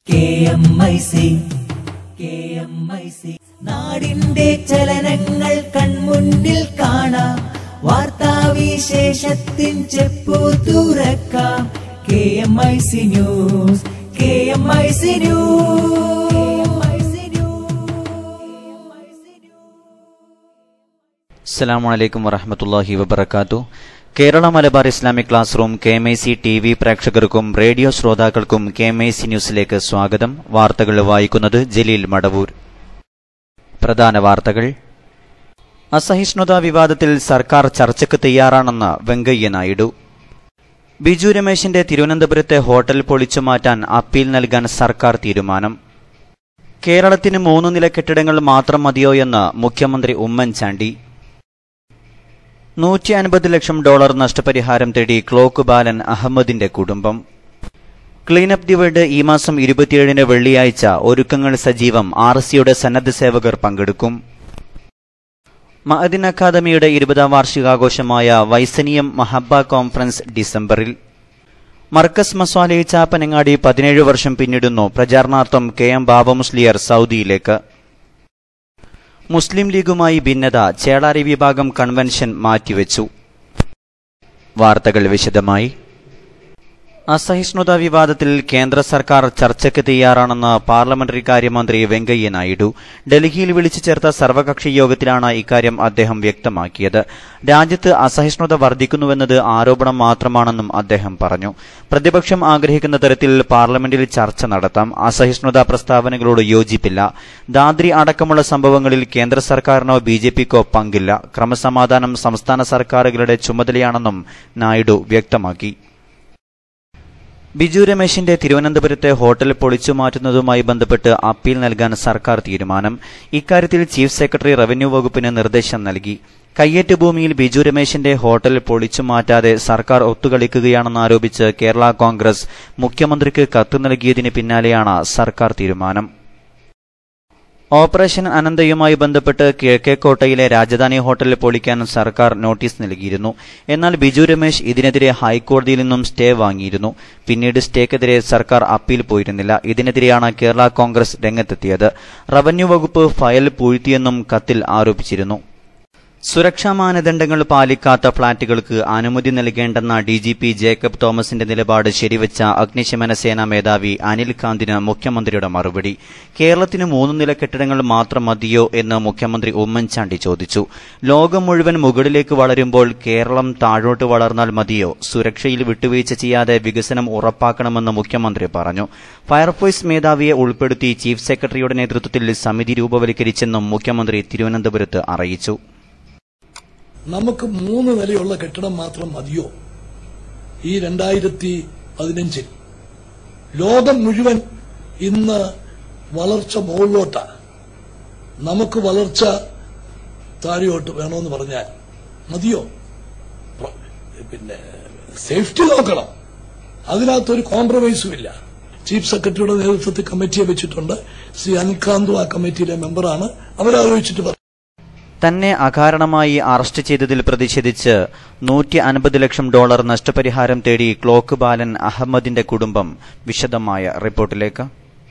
K M I C K M I C നാടിന്റെ ചലനങ്ങൾ കൺമുന്നിൽ കാണാം വാർത്താവിശേഷത്തിൻ ചെപ്പു തുറക്കാം K M I C news K M I C news അസ്സലാമു അലൈക്കും വറഹമത്തല്ലാഹി വബർക്കാത്തു Kerala Malabar Islamic class room K M I C T V പ്രേക്ഷകർക്കും റേഡിയോ ശ്രോതാക്കൾക്കും കെ എം ഐ സി ന്യൂസിലേക്ക് സ്വാഗതം വാർത്തകൾ വായിക്കുന്നത് ജലീൽ മടവൂർ പ്രധാന വാർത്തകൾ അസഹിഷ്ണുതാ വിവാദത്തിൽ സർക്കാർ ചർച്ചയ്ക്ക് തയ്യാറാണെന്ന് വെങ്കയ്യ നായിഡു ബിജു രമേശിന്റെ തിരുവനന്തപുരത്തെ ഹോട്ടൽ പൊളിച്ചു മാറ്റാൻ അപ്പീൽ നൽകാൻ സർക്കാർ തീരുമാനം കേരളത്തിന് മൂന്നു നില കെട്ടിടങ്ങൾ മാത്രം മതിയോ എന്ന് മുഖ്യമന്ത്രി ഉമ്മൻചാണ്ടി നൂറ്റി അൻപത് ലക്ഷം ഡോളർ നഷ്ടപരിഹാരം തേടി ക്ലോക്ക് ബാലൻ അഹമ്മദിന്റെ കുടുംബം ക്ലീനപ്പ് ദി വേൾഡ് ഈ മാസം ഇരുപത്തിയേഴിന് വെള്ളിയാഴ്ച ഒരുക്കങ്ങൾ സജീവം ആർ സിയുടെ സന്നദ്ധ സേവകർ പങ്കെടുക്കും മഅദിൻ അക്കാദമിയുടെ ഇരുപതാം വാർഷികാഘോഷമായ വൈസനിയം മഹബ കോൺഫറൻസ് ഡിസംബറിൽ മർക്കസ് മസ്വാലി ചാപ്പനങ്ങാടി പതിനേഴ് വർഷം പിന്നിടുന്നു പ്രചാരണാർത്ഥം കെ എം ബാബ മുസ്ലിയർ സൗദിയിലേക്ക് മുസ്ലിം ലീഗുമായി ഭിന്നത ചേളാരി വിഭാഗം കൺവെൻഷൻ മാറ്റിവെച്ചു വാർത്തകൾ വിശദമായി അസഹിഷ്ണുതാ വിവാദത്തിൽ കേന്ദ്ര സർക്കാർ ചർച്ചയ്ക്ക് തയ്യാറാണെന്ന് പാർലമെന്ററി കാര്യമന്ത്രി വെങ്കയ്യ നായിഡു ഡൽഹിയിൽ വിളിച്ചു ചേർത്ത സർവകക്ഷി യോഗത്തിലാണ് ഇക്കാര്യം അദ്ദേഹം വ്യക്തമാക്കിയത് രാജ്യത്ത് അസഹിഷ്ണുത വർദ്ധിക്കുന്നുവെന്നത് ആരോപണം മാത്രമാണെന്നും അദ്ദേഹം പറഞ്ഞു പ്രതിപക്ഷം ആഗ്രഹിക്കുന്ന തരത്തിൽ പാർലമെന്റിൽ ചർച്ച നടത്താം അസഹിഷ്ണുതാ പ്രസ്താവനകളോട് യോജിപ്പില്ല ദാദ്രി അടക്കമുള്ള സംഭവങ്ങളിൽ കേന്ദ്ര സർക്കാരിനോ ബി ജെ പിക്കോ പങ്കില്ല ക്രമസമാധാനം സംസ്ഥാന സർക്കാരുകളുടെ ചുമതലയാണെന്നും നായിഡു വ്യക്തമാക്കി ബിജു രമേശിന്റെ തിരുവനന്തപുരത്തെ ഹോട്ടൽ പൊളിച്ചു മാറ്റുന്നതുമായി ബന്ധപ്പെട്ട് അപ്പീൽ നൽകാൻ സർക്കാർ തീരുമാനം ഇക്കാര്യത്തിൽ ചീഫ് സെക്രട്ടറി റവന്യൂ വകുപ്പിന് നിർദ്ദേശം നൽകി കയ്യേറ്റ് ഭൂമിയിൽ ബിജു രമേശിന്റെ ഹോട്ടൽ പൊളിച്ചു മാറ്റാതെ സർക്കാർ ഒത്തുകളിക്കുകയാണെന്നാരോപിച്ച് കേരള കോൺഗ്രസ് മുഖ്യമന്ത്രിക്ക് കത്ത് നൽകിയതിന് പിന്നാലെയാണ് സർക്കാർ തീരുമാനം ഓപ്പറേഷൻ അനന്തയുമായി ബന്ധപ്പെട്ട് കിഴക്കേക്കോട്ടയിലെ രാജധാനി ഹോട്ടൽ പൊളിക്കാൻ സർക്കാർ നോട്ടീസ് നൽകിയിരുന്നു എന്നാൽ ബിജു രമേശ് ഇതിനെതിരെ ഹൈക്കോടതിയിൽ നിന്നും സ്റ്റേ വാങ്ങിയിരുന്നു പിന്നീട് സ്റ്റേക്കെതിരെ സർക്കാർ അപ്പീൽ പോയിരുന്നില്ല ഇതിനെതിരെയാണ് കേരള കോൺഗ്രസ് രംഗത്തെത്തിയത് റവന്യൂ വകുപ്പ് ഫയൽ പൂഴ്ത്തിയെന്നും കത്തിൽ ആരോപിച്ചിരുന്നു സുരക്ഷാ മാനദണ്ഡങ്ങൾ പാലിക്കാത്ത ഫ്ളാറ്റുകൾക്ക് അനുമതി നൽകേണ്ടെന്ന ഡി ജി പി ജേക്കബ് തോമസിന്റെ നിലപാട് ശരിവച്ച അഗ്നിശമന സേനാ മേധാവി അനിൽ കാന്തിന് മുഖ്യമന്ത്രിയുടെ മറുപടി കേരളത്തിന് മൂന്ന് നില കെട്ടിടങ്ങൾ മാത്രം മതിയോ എന്ന് മുഖ്യമന്ത്രി ഉമ്മൻചാണ്ടി ചോദിച്ചു ലോകം മുഴുവൻ മുകളിലേക്ക് വളരുമ്പോൾ കേരളം താഴോട്ട് വളർന്നാൽ മതിയോ സുരക്ഷയിൽ വിട്ടുവീഴ്ച ചെയ്യാതെ വികസനം ഉറപ്പാക്കണമെന്ന് മുഖ്യമന്ത്രി പറഞ്ഞു ഫയർഫോഴ്സ് മേധാവിയെ ഉൾപ്പെടുത്തി ചീഫ് സെക്രട്ടറിയുടെ നേതൃത്വത്തിൽ സമിതി രൂപവൽക്കരിച്ചെന്നും മുഖ്യമന്ത്രി തിരുവനന്തപുരത്ത് അറിയിച്ചു നമുക്ക് മൂന്ന് നിലയുള്ള കെട്ടിടം മാത്രം മതിയോ ഈ രണ്ടായിരത്തി പതിനഞ്ചിൽ ലോകം മുഴുവൻ ഇന്ന് വളർച്ച മുകളിലോട്ടാണ് നമുക്ക് വളർച്ച താഴെയോട്ട് വേണമെന്ന് പറഞ്ഞാൽ മതിയോ പ്ര- പിന്നെ സേഫ്റ്റി നോക്കണം അതിനകത്തൊരു കോംപ്രമൈസും ഇല്ല ചീഫ് സെക്രട്ടറിയുടെ നേതൃത്വത്തിൽ കമ്മിറ്റിയെ വെച്ചിട്ടുണ്ട് ശ്രീ അനിൽകാന്തു ആ കമ്മിറ്റിയിലെ മെമ്പറാണ് അവരാലോചിച്ചിട്ട് പറയും തന്നെ അകാരണമായി അറസ്റ്റ് ചെയ്തതിൽ പ്രതിഷേധിച്ച് നൂറ്റി അൻപത് ലക്ഷം ഡോളർ നഷ്ടപരിഹാരം തേടി ക്ലോക്ക് ബാലൻ അഹമ്മദിന്റെ കുടുംബം വിശദമായ റിപ്പോർട്ടിലേക്ക്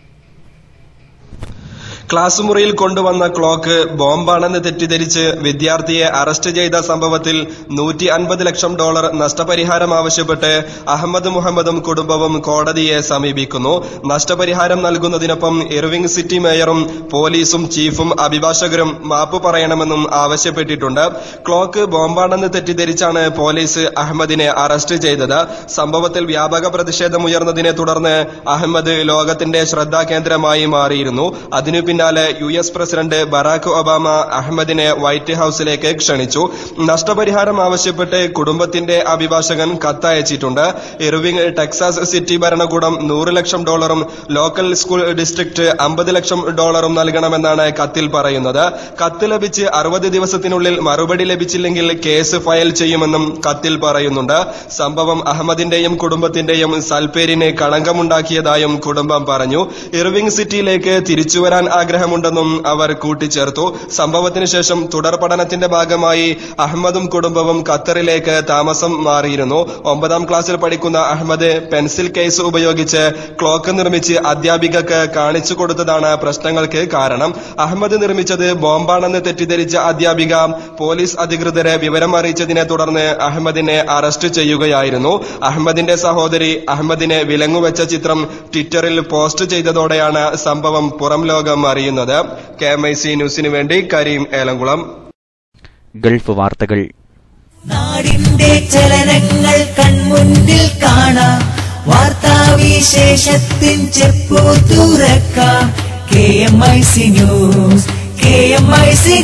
ക്ലാസ് മുറിയിൽ കൊണ്ടുവന്ന ക്ലോക്ക് ബോംബാണെന്ന് തെറ്റിദ്ധരിച്ച് വിദ്യാർത്ഥിയെ അറസ്റ്റ് ചെയ്ത സംഭവത്തിൽ നൂറ്റി അൻപത് ലക്ഷം ഡോളർ നഷ്ടപരിഹാരം ആവശ്യപ്പെട്ട് അഹമ്മദ് മുഹമ്മദും കുടുംബവും കോടതിയെ സമീപിക്കുന്നു നഷ്ടപരിഹാരം നൽകുന്നതിനൊപ്പം ഇർവിംഗ് സിറ്റി മേയറും പോലീസും ചീഫും അഭിഭാഷകരും മാപ്പ് പറയണമെന്നും ആവശ്യപ്പെട്ടിട്ടുണ്ട് ക്ലോക്ക് ബോംബാണെന്ന് തെറ്റിദ്ധരിച്ചാണ് പോലീസ് അഹമ്മദിനെ അറസ്റ്റ് ചെയ്തത് സംഭവത്തിൽ വ്യാപക പ്രതിഷേധമുയർന്നതിനെ തുടർന്ന് അഹമ്മദ് ലോകത്തിന്റെ ശ്രദ്ധാകേന്ദ്രമായി മാറിയിരുന്നു അതിനു പിന്നാലെ U S president Barack Obama അഹമ്മദിനെ വൈറ്റ് ഹൌസിലേക്ക് ക്ഷണിച്ചു നഷ്ടപരിഹാരം ആവശ്യപ്പെട്ട് കുടുംബത്തിന്റെ അഭിഭാഷകൻ കത്തയച്ചിട്ടുണ്ട് ഇർവിംഗ് ടെക്സാസ് സിറ്റി ഭരണകൂടം നൂറ് ലക്ഷം ഡോളറും ലോക്കൽ സ്കൂൾ ഡിസ്ട്രിക്ട് അമ്പത് ലക്ഷം ഡോളറും നൽകണമെന്നാണ് കത്തിൽ പറയുന്നത് കത്ത് ലഭിച്ച് അറുപത് ദിവസത്തിനുള്ളിൽ മറുപടി ലഭിച്ചില്ലെങ്കിൽ കേസ് ഫയൽ ചെയ്യുമെന്നും കത്തിൽ പറയുന്നുണ്ട് സംഭവം അഹമ്മദിന്റെയും കുടുംബത്തിന്റെയും സൽപ്പേരിന് കളങ്കമുണ്ടാക്കിയതായും കുടുംബം പറഞ്ഞു ഇർവിംഗ് സിറ്റിയിലേക്ക് തിരിച്ചുവരാൻ ആഗ്രഹമുണ്ടെന്നും അവർ കൂട്ടിച്ചേർത്തു സംഭവത്തിന് ശേഷം തുടർ പഠനത്തിന്റെ ഭാഗമായി അഹമ്മദും കുടുംബവും ഖത്തറിലേക്ക് താമസം മാറിയിരുന്നു ഒമ്പതാം ക്ലാസ്സിൽ പഠിക്കുന്ന അഹമ്മദ് പെൻസിൽ കേസ് ഉപയോഗിച്ച് ക്ലോക്ക് നിർമ്മിച്ച് അധ്യാപികക്ക് കാണിച്ചു കൊടുത്തതാണ് പ്രശ്നങ്ങൾക്ക് കാരണം അഹമ്മദ് നിർമ്മിച്ചത് ബോംബാണെന്ന് തെറ്റിദ്ധരിച്ച അധ്യാപിക പോലീസ് അധികൃതരെ വിവരം അറിയിച്ചതിനെ തുടർന്ന് അഹമ്മദിനെ അറസ്റ്റ് ചെയ്യുകയായിരുന്നു അഹമ്മദിന്റെ സഹോദരി അഹമ്മദിനെ വിലങ്ങുവെച്ച ചിത്രം ട്വിറ്ററിൽ പോസ്റ്റ് ചെയ്തതോടെയാണ് സംഭവം പുറം ലോകം അറിയുന്നത് കെ എം ഐ സി ന്യൂസിനു വേണ്ടി കരീം ഏലംകുളം ഗൾഫ് വാർത്തകൾ നാടിന്റെ ചലനങ്ങൾ കൺമുന്നിൽ കാണാം വാർത്താവിശേഷത്തിൻ ചെപ്പു തുറക്കാം K M I C news K M I C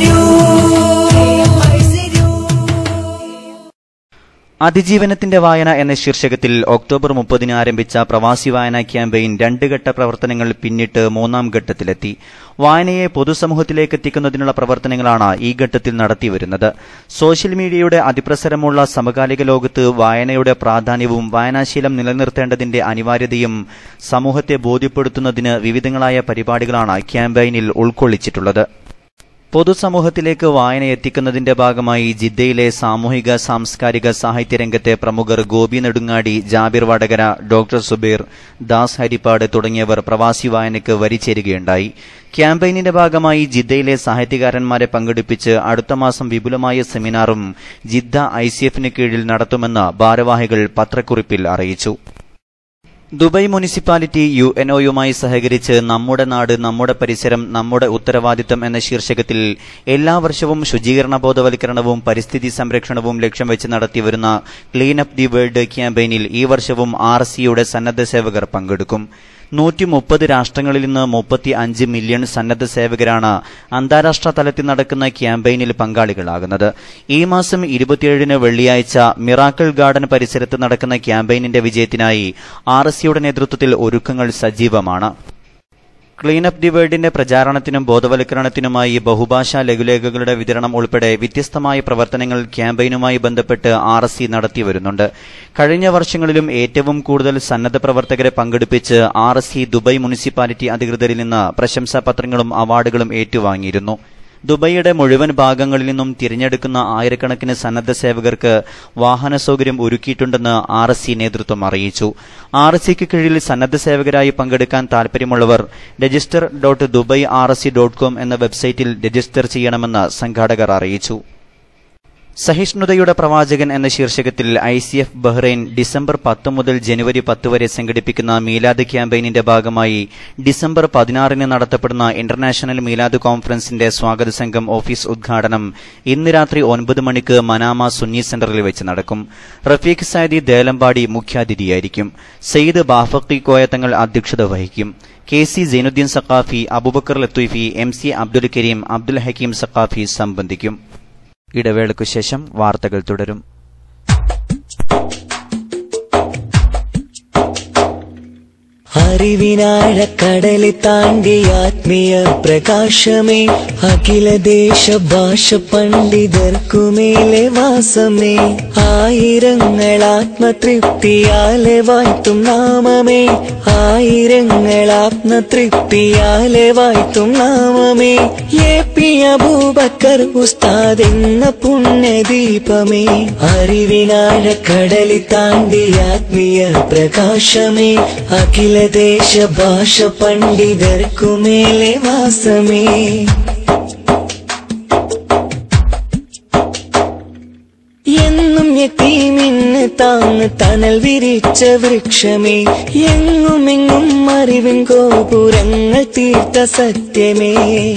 news അതിജീവനത്തിന്റെ വായന എന്ന ശീർഷകത്തിൽ ഒക്ടോബർ മുപ്പതിന് ആരംഭിച്ച പ്രവാസി വായന ക്യാമ്പയിൻ രണ്ട് ഘട്ട പ്രവർത്തനങ്ങൾ പിന്നിട്ട് മൂന്നാം ഘട്ടത്തിലെത്തി വായനയെ പൊതുസമൂഹത്തിലേക്ക് എത്തിക്കുന്നതിനുള്ള പ്രവർത്തനങ്ങളാണ് ഈ ഘട്ടത്തിൽ നടത്തിവരുന്നത് സോഷ്യൽ മീഡിയയുടെ അതിപ്രസരമുള്ള സമകാലിക ലോകത്ത് വായനയുടെ പ്രാധാന്യവും വായനാശീലം നിലനിർത്തേണ്ടതിന്റെ അനിവാര്യതയും സമൂഹത്തെ ബോധ്യപ്പെടുത്തുന്നതിന് വിവിധങ്ങളായ പരിപാടികളാണ് ക്യാമ്പയിനിൽ ഉൾക്കൊള്ളിച്ചിട്ടുള്ളത് പൊതുസമൂഹത്തിലേക്ക് വായന എത്തിക്കുന്നതിന്റെ ഭാഗമായി ജിദ്ദയിലെ സാമൂഹിക സാംസ്കാരിക സാഹിത്യ രംഗത്തെ പ്രമുഖർ ഗോപി നെടുങ്ങാടി ജാബിർ വടകര ഡോക്ടർ സുബീർ ദാസ് ഹരിപ്പാട് തുടങ്ങിയവർ പ്രവാസി വായനയ്ക്ക് വരിചേരുകയുണ്ടായി ക്യാമ്പയിനിന്റെ ഭാഗമായി ജിദ്ദയിലെ സാഹിത്യകാരന്മാരെ പങ്കെടുപ്പിച്ച് അടുത്ത മാസം വിപുലമായ സെമിനാറും ജിദ്ദ ഐ സി എഫിന് കീഴിൽ നടത്തുമെന്ന് ഭാരവാഹികൾ പത്രക്കുറിപ്പിൽ അറിയിച്ചു ദുബായ് മുനിസിപ്പാലിറ്റി യു എൻ ഒയുമായി സഹകരിച്ച് നമ്മുടെ നാട് നമ്മുടെ പരിസരം നമ്മുടെ ഉത്തരവാദിത്തം എന്ന ശീർഷകത്തിൽ എല്ലാ വർഷവും ശുചീകരണ ബോധവൽക്കരണവും പരിസ്ഥിതി സംരക്ഷണവും ലക്ഷ്യം വെച്ച് നടത്തിവരുന്ന ക്ലീൻ അപ്പ് ദി വേൾഡ് ക്യാമ്പയിനിൽ ഈ വർഷവും ആർ സിയുടെ സന്നദ്ധ സേവകർ പങ്കെടുക്കും നൂറ്റി മുപ്പത് രാഷ്ട്രങ്ങളിൽ നിന്ന് മുപ്പത്തി അഞ്ച് മില്യൺ സന്നദ്ധ സേവകരാണ് അന്താരാഷ്ട്ര തലത്തിൽ നടക്കുന്ന ക്യാമ്പയിനിൽ പങ്കാളികളാകുന്നത് ഈ മാസം ഇരുപത്തിയേഴിന് വെള്ളിയാഴ്ച മിറാക്കിൾ ഗാർഡൻ പരിസരത്ത് നടക്കുന്ന ക്യാമ്പയിനിന്റെ വിജയത്തിനായി ആർ എസ് സിയുടെ നേതൃത്വത്തിൽ ഒരുക്കങ്ങൾ സജീവമാണ് ക്ലീൻ അപ്പ് ദി വേൾഡിന്റെ പ്രചാരണത്തിനും ബോധവൽക്കരണത്തിനുമായി ബഹുഭാഷാ ലഘുലേഖകളുടെ വിതരണം ഉൾപ്പെടെ വ്യത്യസ്തമായ പ്രവർത്തനങ്ങൾ ക്യാമ്പയിനുമായി ബന്ധപ്പെട്ട് ആർ എസ് സി നടത്തിവരുന്നുണ്ട് കഴിഞ്ഞ വർഷങ്ങളിലും ഏറ്റവും കൂടുതൽ സന്നദ്ധ പ്രവർത്തകരെ പങ്കെടുപ്പിച്ച് R S C Dubai municipality അധികൃതരിൽ നിന്ന് പ്രശംസാപത്രങ്ങളും അവാർഡുകളും ഏറ്റുവാങ്ങിയിരുന്നു ദുബൈയുടെ മുഴുവൻ ഭാഗങ്ങളിൽ നിന്നും തിരഞ്ഞെടുക്കുന്ന ആയിരക്കണക്കിന് സന്നദ്ധ സേവകർക്ക് വാഹന സൗകര്യം ഒരുക്കിയിട്ടുണ്ടെന്ന് ആർ എസ് സി നേതൃത്വം അറിയിച്ചു ആർ എസ് സിക്ക് കീഴിൽ സന്നദ്ധ സേവകരായി പങ്കെടുക്കാൻ താൽപര്യമുള്ളവർ register dot Dubai R S C dot com എന്ന വെബ്സൈറ്റിൽ രജിസ്റ്റർ ചെയ്യണമെന്ന് സംഘാടകർ അറിയിച്ചു സഹിഷ്ണുതയുടെ പ്രവാചകൻ എന്ന ശീർഷകത്തിൽ ഐ സി എഫ് ബഹ്റൈൻ ഡിസംബർ പത്ത് മുതൽ ജനുവരി പത്ത് വരെ സംഘടിപ്പിക്കുന്ന മീലാദ് ക്യാമ്പയിനിന്റെ ഭാഗമായി ഡിസംബർ പതിനാറിന് നടത്തപ്പെടുന്ന ഇന്റർനാഷണൽ മീലാദ് കോൺഫറൻസിന്റെ സ്വാഗത സംഘം ഓഫീസ് ഉദ്ഘാടനം ഇന്ന് രാത്രി ഒൻപത് മണിക്ക് മനാമ സുന്നി സെന്ററിൽ വെച്ച് നടക്കും റഫീഖ് സൈദി ദേലമ്പാടി മുഖ്യാതിഥിയായിരിക്കും സെയ്ദ് ബാഫക്കി കോയത്തങ്ങൾ അധ്യക്ഷത വഹിക്കും K C Zainuddin Saqafi Abubakar Lathufi M C Abdul Kareem Abdul Hakeem Saqafi സംബന്ധിക്കും ഇടവേളയ്ക്കു ശേഷം വാർത്തകൾ തുടരും അറിവിനാഴക്കടലി താണ്ടി ആത്മീയ പ്രകാശമേ അഖില ദേശ ഭാഷ പണ്ഡിതർക്കുമേലെ വാസമേ ആയിരങ്ങൾ ആത്മതൃപ്തിയാലെ വാഴ്ത്തും നാമമേ ആയിരങ്ങൾ ആത്മതൃപ്തിയാലെ വാഴ്ത്തും നാമമേ എ പി അബൂബക്കർ ഉസ്താദ് എന്ന പുണ്യദീപമേ അറിവിനാഴക്കടലി താണ്ടി ആത്മീയ പ്രകാശമേ അഖില ദേശ ഭാഷ പണ്ഡിതർക്കുമേലെ വാസമേ എന്നും യത്തീമിന്ന് താങ്ങ് തണൽ വിരിച്ച വൃക്ഷമേ എങ്ങുമെങ്ങും അറിവിൻ ഗോപുരങ്ങൾ തീർത്ത സത്യമേ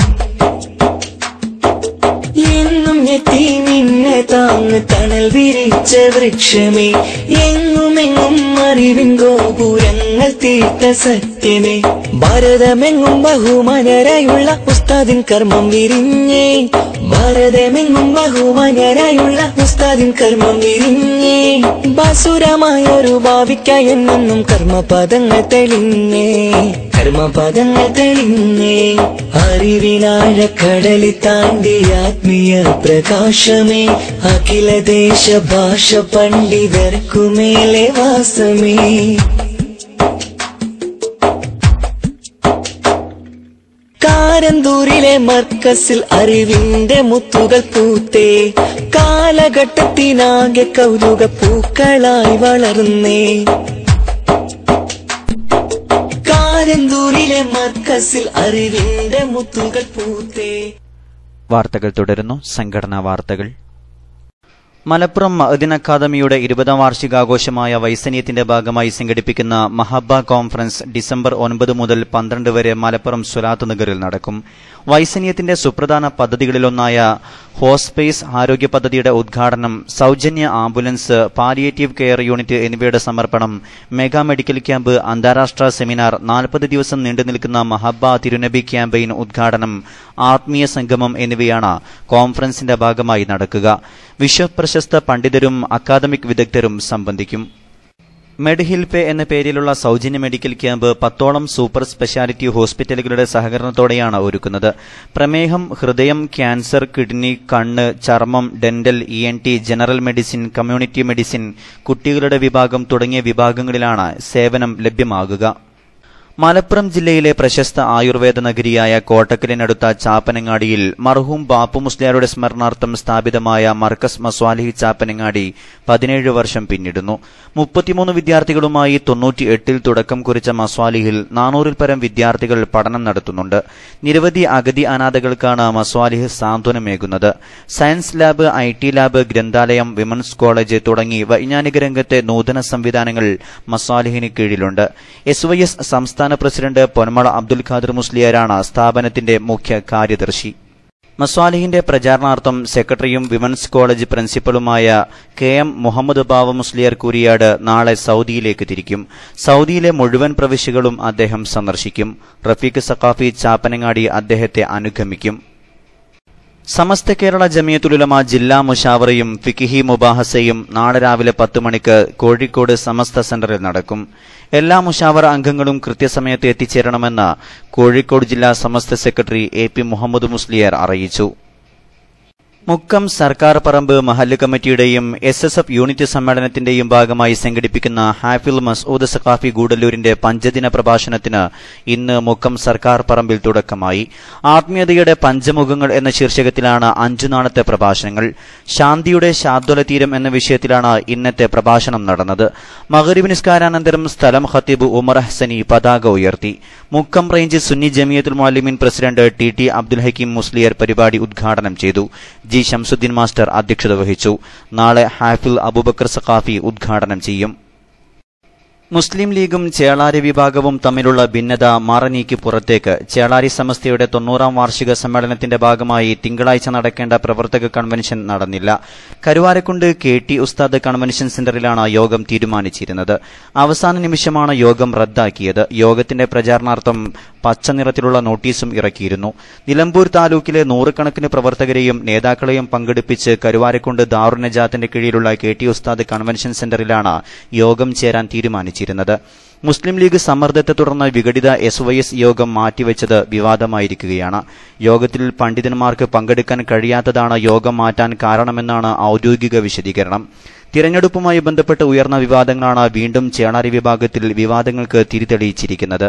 എന്നും യത്തീമിന്നെ താങ്ങ് തണൽ വിരിച്ച വൃക്ഷമേ എങ്ങുമെങ്ങും അറിവിൻ ഗോപുരങ്ങൾ തീർത്ത സത്യമേ ഭാരതമെങ്ങും ബഹുമാനരായുള്ള ഉസ്താദിൻ കർമ്മം വിരിഞ്ഞേ ഭാരതമെങ്ങും ബഹുമാനരായുള്ള ഉസ്താദിൻ കർമ്മം വിരിഞ്ഞേ ബാസുരമായൊരു ഭാവിക്കായി എന്നെന്നും കർമ്മപദങ്ങൾ തെളിഞ്ഞേ കർമ്മപദങ്ങൾ തെളിഞ്ഞേ അറിവിനാഴക്കടലി താണ്ടി ആത്മീയ പ്രകാശമേ അഖില ദേശ ഭാഷ പണ്ഡിതർക്കുമേലെ വാസമേ കാ കാരന്തൂരിലെ മർക്കസിൽ അറിവിന്റെ മുത്തുകൾ പൂത്തേ കാലഘട്ടത്തിനാകെ കൗതുക പൂക്കളായി വളർന്നേ കാരന്തൂരിലെ മർക്കസിൽ അറിവിന്റെ മുത്തുകൾ പൂത്തേ വാർത്തകൾ തുടരുന്നു സംഘടനാ വാർത്തകൾ മലപ്പുറം മഅദിൻ അക്കാദമിയുടെ ഇരുപതാം വാർഷികാഘോഷമായ വൈസന്യത്തിന്റെ ഭാഗമായി സംഘടിപ്പിക്കുന്ന മഹബ കോൺഫറൻസ് ഡിസംബർ ഒൻപത് മുതൽ പന്ത്രണ്ട് വരെ മലപ്പുറം സുലാത്ത് നഗറിൽ നടക്കും വൈസന്യത്തിന്റെ സുപ്രധാന പദ്ധതികളിലൊന്നായ ഹോസ്പേസ് ആരോഗ്യ പദ്ധതിയുടെ ഉദ്ഘാടനം സൗജന്യ ആംബുലൻസ് പാലിയേറ്റീവ് കെയർ യൂണിറ്റ് എന്നിവയുടെ സമർപ്പണം മെഗാ മെഡിക്കൽ ക്യാമ്പ് അന്താരാഷ്ട്ര സെമിനാർ നാൽപ്പത് ദിവസം നീണ്ടുനിൽക്കുന്ന മഹബ തിരുനബി ക്യാമ്പയിൻ ഉദ്ഘാടനം ആത്മീയ സംഗമം എന്നിവയാണ് കോൺഫറൻസിന്റെ ഭാഗമായി നടക്കുക വിശ്വപ്രശസ്ത പണ്ഡിതരും അക്കാദമിക് വിദഗ്ധരും സംബന്ധിക്കും മെഡ്ഹിൽ പേ എന്ന പേരിലുള്ള സൗജന്യ മെഡിക്കൽ ക്യാമ്പ് പത്തോളം സൂപ്പർ സ്പെഷ്യാലിറ്റി ഹോസ്പിറ്റലുകളുടെ സഹകരണത്തോടെയാണ് ഒരുക്കുന്നത് പ്രമേഹം ഹൃദയം ക്യാൻസർ കിഡ്നി കണ്ണ് ചർമ്മം dental E N T general medicine community medicine കുട്ടികളുടെ വിഭാഗം തുടങ്ങിയ വിഭാഗങ്ങളിലാണ് സേവനം ലഭ്യമാകുക മലപ്പുറം ജില്ലയിലെ പ്രശസ്ത ആയുർവേദ നഗരിയായ കോട്ടക്കലിനടുത്ത ചാപ്പനങ്ങാടിയിൽ മർഹൂം ബാപ്പു മുസ്ലിയാരുടെ സ്മരണാർത്ഥം സ്ഥാപിതമായ മർക്കസ് മസ്വാലിഹി ചാപ്പനങ്ങാടി പതിനേഴ് വർഷം പിന്നിടുന്നു മുപ്പത്തിമൂന്ന് വിദ്യാർത്ഥികളുമായി തൊണ്ണൂറ്റി എട്ടിൽ തുടക്കം കുറിച്ച മസ്വാലിഹിൽ നാനൂറിൽ പരം വിദ്യാർത്ഥികൾ പഠനം നടത്തുന്നുണ്ട് നിരവധി അഗതി അനാഥകൾക്കാണ് മസ്വാലിഹ് സാന്ത്വനമേകുന്നത് science lab I T lab ഗ്രന്ഥാലയം വിമൻസ് കോളേജ് തുടങ്ങി വൈജ്ഞാനിക രംഗത്തെ നൂതന സംവിധാനങ്ങൾ മസ്വാലിഹിന് കീഴിലുണ്ട് എസ് വൈ എസ് സംസ്ഥാന പ്രസിഡന്റ് പൊന്മള അബ്ദുൽ ഖാദർ മുസ്ലിയാരാണ് സ്ഥാപനത്തിന്റെ മുഖ്യ കാര്യദർശി മസ്വാലിഹിന്റെ പ്രചാരണാർത്ഥം സെക്രട്ടറിയും വിമൻസ് കോളേജ് പ്രിൻസിപ്പലുമായ കെ എം മുഹമ്മദ് ബാവ മുസ്ലിയാർ കുരിയാട് നാളെ സൗദിയിലേക്ക് തിരിക്കും സൗദിയിലെ മുഴുവൻ പ്രവിശ്യകളും അദ്ദേഹം സന്ദർശിക്കും റഫീഖ് സഖാഫി ചാപ്പനങ്ങാടി അദ്ദേഹത്തെ അനുഗമിക്കും സമസ്ത കേരള ജമിയത്തുലുലമ ജില്ലാ മുഷാവറയും ഫിക്കിഹി മുബാഹസയും നാളെ രാവിലെ പത്ത് മണിക്ക് കോഴിക്കോട് സമസ്ത സെന്ററിൽ നടക്കും എല്ലാ മുഷാവറ അംഗങ്ങളും കൃത്യസമയത്ത് എത്തിച്ചേരണമെന്ന് കോഴിക്കോട് ജില്ലാ Samastha secretary A P Muhammad Musliyar അറിയിച്ചു മുക്കം സർക്കാർ പറമ്പ് മഹല്ല് കമ്മിറ്റിയുടെയും എസ് എസ് എഫ് യൂണിറ്റ് സമ്മേളനത്തിന്റെയും ഭാഗമായി സംഘടിപ്പിക്കുന്ന ഹാഫിൽ മസൂദ് സഖാഫി ഗൂഡല്ലൂരിന്റെ പഞ്ചദിന പ്രഭാഷണത്തിന് ഇന്ന് മുക്കം സർക്കാർ പറമ്പിൽ തുടക്കമായി ആത്മീയതയുടെ പഞ്ചമുഖങ്ങൾ എന്ന ശീർഷകത്തിലാണ് അഞ്ചു നാളത്തെ പ്രഭാഷണങ്ങൾ ശാന്തിയുടെ ശാദ്വല തീരം എന്ന വിഷയത്തിലാണ് ഇന്നത്തെ പ്രഭാഷണം നടന്നത് മകരീബ് നിസ്കാരാനന്തരം സ്ഥലം ഖത്തീബ് ഉമർ ഹസനി പതാക ഉയർത്തി Mukkam range Sunni Jamiyathul Muallimeen president T T Abdul Hakeem Musliyar പരിപാടി ഉദ്ഘാടനം ചെയ്തു ജി ഷംസുദ്ദീൻ മാസ്റ്റർ അധ്യക്ഷത വഹിച്ചു നാളെ ഹാഫിൽ അബൂബക്കർ സഖാഫി ഉദ്ഘാടനം ചെയ്യും മുസ്ലിം ലീഗും ചേളാരി വിഭാഗവും തമ്മിലുള്ള ഭിന്നത മറനീക്കി പുറത്തേക്ക് ചേളാരി സമസ്തയുടെ തൊണ്ണൂറാം വാർഷിക സമ്മേളനത്തിന്റെ ഭാഗമായി തിങ്കളാഴ്ച നടക്കേണ്ട പ്രവർത്തക കൺവെൻഷൻ നടന്നില്ല Karuvarakundu K T Usthad convention സെന്ററിലാണ് യോഗം തീരുമാനിച്ചിരുന്നത് അവസാന നിമിഷമാണ് യോഗം റദ്ദാക്കിയത് യോഗത്തിന്റെ പ്രചാരണാർത്ഥം പച്ച നിറത്തിലുള്ള നോട്ടീസും ഇറക്കിയിരുന്നു നിലമ്പൂർ താലൂക്കിലെ നൂറുകണക്കിന് പ്രവർത്തകരെയും നേതാക്കളെയും പങ്കെടുപ്പിച്ച് കരുവാരക്കുണ്ട് ദാറുനജാത്തിന്റെ കീഴിലുള്ള കെ ടി ഉസ്താദ് കൺവെൻഷൻ സെന്ററിലാണ് യോഗം ചേരാൻ തീരുമാനിച്ചിരുന്നത് മുസ്ലിം ലീഗ് സമ്മർദ്ദത്തെ തുടർന്ന് വിഘടിത എസ് വൈ എസ് യോഗം മാറ്റിവെച്ചത് വിവാദമായിരിക്കുകയാണ് യോഗത്തിൽ പണ്ഡിതന്മാർക്ക് പങ്കെടുക്കാൻ കഴിയാത്തതാണ് യോഗം മാറ്റാൻ കാരണമെന്നാണ് ഔദ്യോഗിക വിശദീകരണം തിരഞ്ഞെടുപ്പുമായി ബന്ധപ്പെട്ട് ഉയർന്ന വിവാദങ്ങളാണ് വീണ്ടും ചേണാരി വിഭാഗത്തിൽ വിവാദങ്ങൾക്ക് തിരിതെളിയിച്ചിരിക്കുന്നത്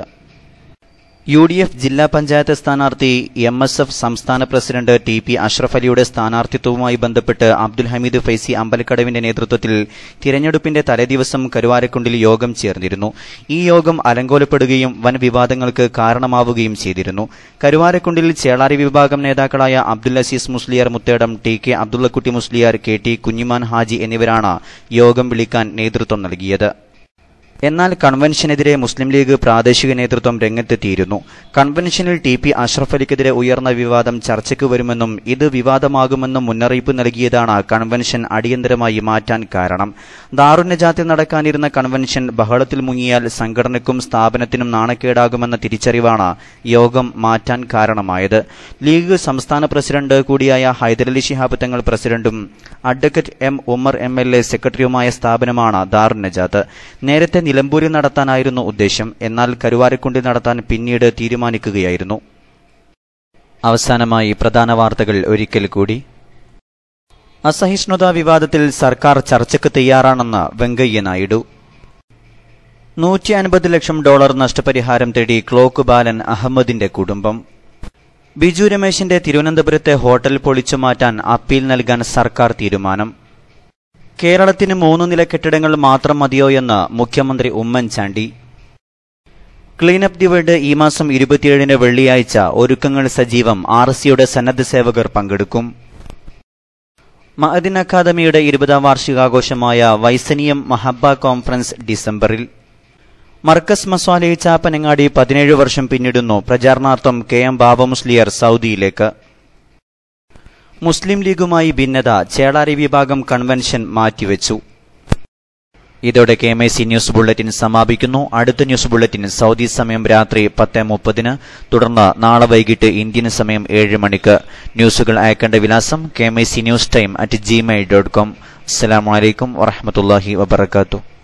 യു ഡി എഫ് ജില്ലാ പഞ്ചായത്ത് സ്ഥാനാർത്ഥി എം എസ് എഫ് സംസ്ഥാന പ്രസിഡന്റ് ടി പി അഷ്റഫ് അലിയുടെ സ്ഥാനാർത്ഥിത്വവുമായി ബന്ധപ്പെട്ട് അബ്ദുൽ ഹമീദ് ഫൈസി അമ്പലക്കടവിന്റെ നേതൃത്വത്തിൽ തിരഞ്ഞെടുപ്പിന്റെ തലേദിവസം കരുവാരക്കുണ്ടിൽ യോഗം ചേർന്നിരുന്നു ഈ യോഗം അലങ്കോലപ്പെടുകയും വൻ വിവാദങ്ങൾക്ക് കാരണമാവുകയും ചെയ്തിരുന്നു കരുവാരക്കുണ്ടിൽ ചേളാരി വിഭാഗം നേതാക്കളായ Abdul Azeez Musliyar Muthedam T K Abdullakutty Musliyar K T Kunhiman Haji എന്നിവരാണ് യോഗം വിളിക്കാൻ നേതൃത്വം നൽകിയത് എന്നാൽ കൺവെൻഷനെതിരെ മുസ്ലിം ലീഗ് പ്രാദേശിക നേതൃത്വം രംഗത്തെത്തിയിരുന്നു കൺവെൻഷനിൽ ടി പി അഷ്റഫ് അലിക്കെതിരെ ഉയർന്ന വിവാദം ചർച്ചയ്ക്ക് വരുമെന്നും ഇത് വിവാദമാകുമെന്നും മുന്നറിയിപ്പ് നൽകിയതാണ് കൺവെൻഷൻ അടിയന്തരമായി മാറ്റാൻ കാരണം ദാറുന്നജാത്തിൽ നടക്കാനിരുന്ന കൺവെൻഷൻ ബഹളത്തിൽ മുങ്ങിയാൽ സംഘടനയ്ക്കും സ്ഥാപനത്തിനും നാണക്കേടാകുമെന്ന തിരിച്ചറിവാണ് യോഗം മാറ്റാൻ കാരണമായത് ലീഗ് സംസ്ഥാന പ്രസിഡന്റ് കൂടിയായ ഹൈദരലി ശിഹാബ് തങ്ങൾ പ്രസിഡന്റും advocate M Umar M L A സെക്രട്ടറിയുമായ സ്ഥാപനമാണ് ദാറുന്നജാത്ത് നേരത്തെ നിലമ്പൂരിൽ നടത്താനായിരുന്നു ഉദ്ദേശം എന്നാൽ കരുവാരക്കുണ്ടിൽ നടത്താൻ പിന്നീട് തീരുമാനിക്കുകയായിരുന്നു അവസാനമായി പ്രധാന വാർത്തകൾ ഒരിക്കൽ കൂടി അസഹിഷ്ണുതാ വിവാദത്തിൽ സർക്കാർ ചർച്ചയ്ക്ക് തയ്യാറാണെന്ന് വെങ്കയ്യ നായിഡു നൂറ്റി അൻപത് ലക്ഷം ഡോളർ നഷ്ടപരിഹാരം തേടി ക്ലോക്ക് ബാലൻ അഹമ്മദിന്റെ കുടുംബം ബിജു രമേശിന്റെ തിരുവനന്തപുരത്തെ ഹോട്ടൽ പൊളിച്ചു മാറ്റാൻ അപ്പീൽ നൽകാൻ സർക്കാർ തീരുമാനം കേരളത്തിന് മൂന്ന് നില കെട്ടിടങ്ങൾ മാത്രം മതിയോ എന്ന് മുഖ്യമന്ത്രി ഉമ്മൻചാണ്ടി ക്ലീനപ്പ് ദി വേൾഡ് ഈ മാസം ഇരുപത്തിയേഴിന് വെള്ളിയാഴ്ച ഒരുക്കങ്ങൾ സജീവം ആർ സിയുടെ സന്നദ്ധ സേവകർ പങ്കെടുക്കും മഅദിൻ അക്കാദമിയുടെ ഇരുപതാം വാർഷികാഘോഷമായ വൈസനിയം മഹബ കോൺഫറൻസ് ഡിസംബറിൽ മർക്കസ് മസ്വാലി ചാപ്പനങ്ങാടി പതിനേഴ് വർഷം പിന്നിടുന്നു പ്രചാരണാർത്ഥം കെ എം ബാബ മുസ്ലിയർ സൗദിയിലേക്ക് മുസ്ലിം ലീഗുമായി ഭിന്നത ചേളാരി വിഭാഗം കൺവെൻഷൻ മാറ്റിവെച്ചു ഇതോടെ K M I C news bulletin സമാപിക്കുന്നു അടുത്ത ന്യൂസ് ബുള്ളറ്റിൻ സൗദി സമയം രാത്രി പത്ത് മുപ്പതിന് തുടർന്ന് നാളെ വൈകിട്ട് ഇന്ത്യൻ സമയം ഏഴ് മണിക്ക് ന്യൂസുകൾ അയക്കേണ്ട വിലാസം K M I C news time at Gmail dot com അസ്സലാമലൈക്കും വറഹമത്തല്ലാഹി വബർക്കാത്തു